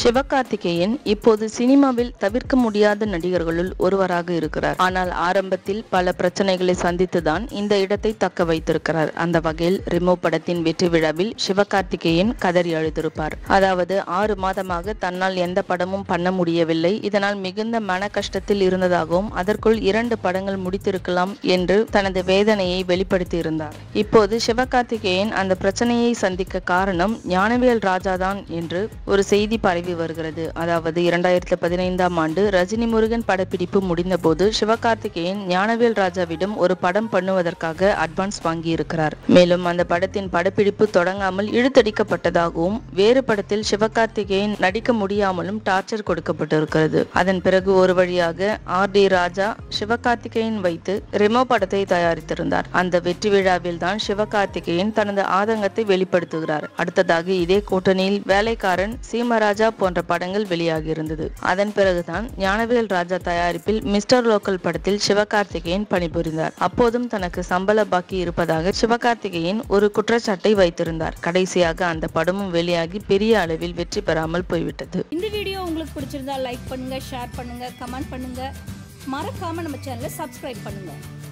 சிவகார்த்திகேயன் இப்போது சினிமாவில் தவிர்க்க முடியாத நடிகர்களுள் ஒருவராக இருக்கிறார் ஆனால் ஆரம்பத்தில் பல பிரச்சனைகளை சந்தித்துதான் இந்த இடத்தை தக்க வைத்திருக்கிறார் அந்த வகையில் ரிமோ படத்தின் வெற்றி விழாவில் சிவகார்த்திகேயன் கதறி அழுதிருப்பார் அதாவது ஆறு மாதமாக தன்னால் எந்த படமும் பண்ண முடியவில்லை இதனால் மிகுந்த மன கஷ்டத்தில் இருந்ததாகவும் அதற்குள் இரண்டு படங்கள் முடித்திருக்கலாம் என்று தனது வேதனையை வெளிப்படுத்தியிருந்தார் இப்போது சிவகார்த்திகேயன் அந்த பிரச்சனையை சந்திக்க காரணம் ஞானவேல் ராஜாதான் என்று ஒரு செய்தி பரவி வருகிறது அதாவது இரண்டாயிரத்தி பதினைந்தாம் ஆண்டு ரஜினி முருகன் படப்பிடிப்பு முடிந்தபோது சிவகார்த்திகேயன் ஞானவேல் ராஜாவிடம் ஒரு படம் பண்ணுவதற்காக அட்வான்ஸ் வாங்கியிருக்கிறார் மேலும் அந்த படத்தின் படப்பிடிப்பு தொடங்காமல் இழுத்தடிக்கப்பட்டதாகவும் வேறு படத்தில் சிவகார்த்திகேயன் நடிக்க முடியாமலும் டார்ச்சர் கொடுக்கப்பட்டிருக்கிறது அதன் பிறகு ஒரு வழியாக ஆர் டி ராஜா சிவகார்த்திகேயன் வைத்து ரெமோ படத்தை தயாரித்திருந்தார் அந்த வெற்றி விழாவில் தான் சிவகார்த்திகேயன் தனது ஆதங்கத்தை வெளிப்படுத்துகிறார் அடுத்ததாக இதே கூட்டணியில் வேலைக்காரன் சீமராஜா போன்ற படங்கள் வெளியாகி இருந்தது அதன் பிறகுதான் ஞானவேல் ராஜா தயாரிப்பில் மிஸ்டர் லோக்கல் படத்தில் சிவகார்த்திகேயன் பணிபுரிந்தார் அப்போதும் தனக்கு சம்பள பாக்கி இருப்பதாக சிவகார்த்திகேயன் ஒரு குற்றச்சாட்டை வைத்திருந்தார் கடைசியாக அந்த படமும் வெளியாகி பெரிய அளவில் வெற்றி பெறாமல் போய்விட்டது இந்த வீடியோ உங்களுக்கு பிடிச்சிருந்தா லைக் பண்ணுங்க ஷேர் பண்ணுங்க கமெண்ட் பண்ணுங்க மறக்காம நம்ம சேனலை சப்ஸ்கிரைப் பண்ணுங்க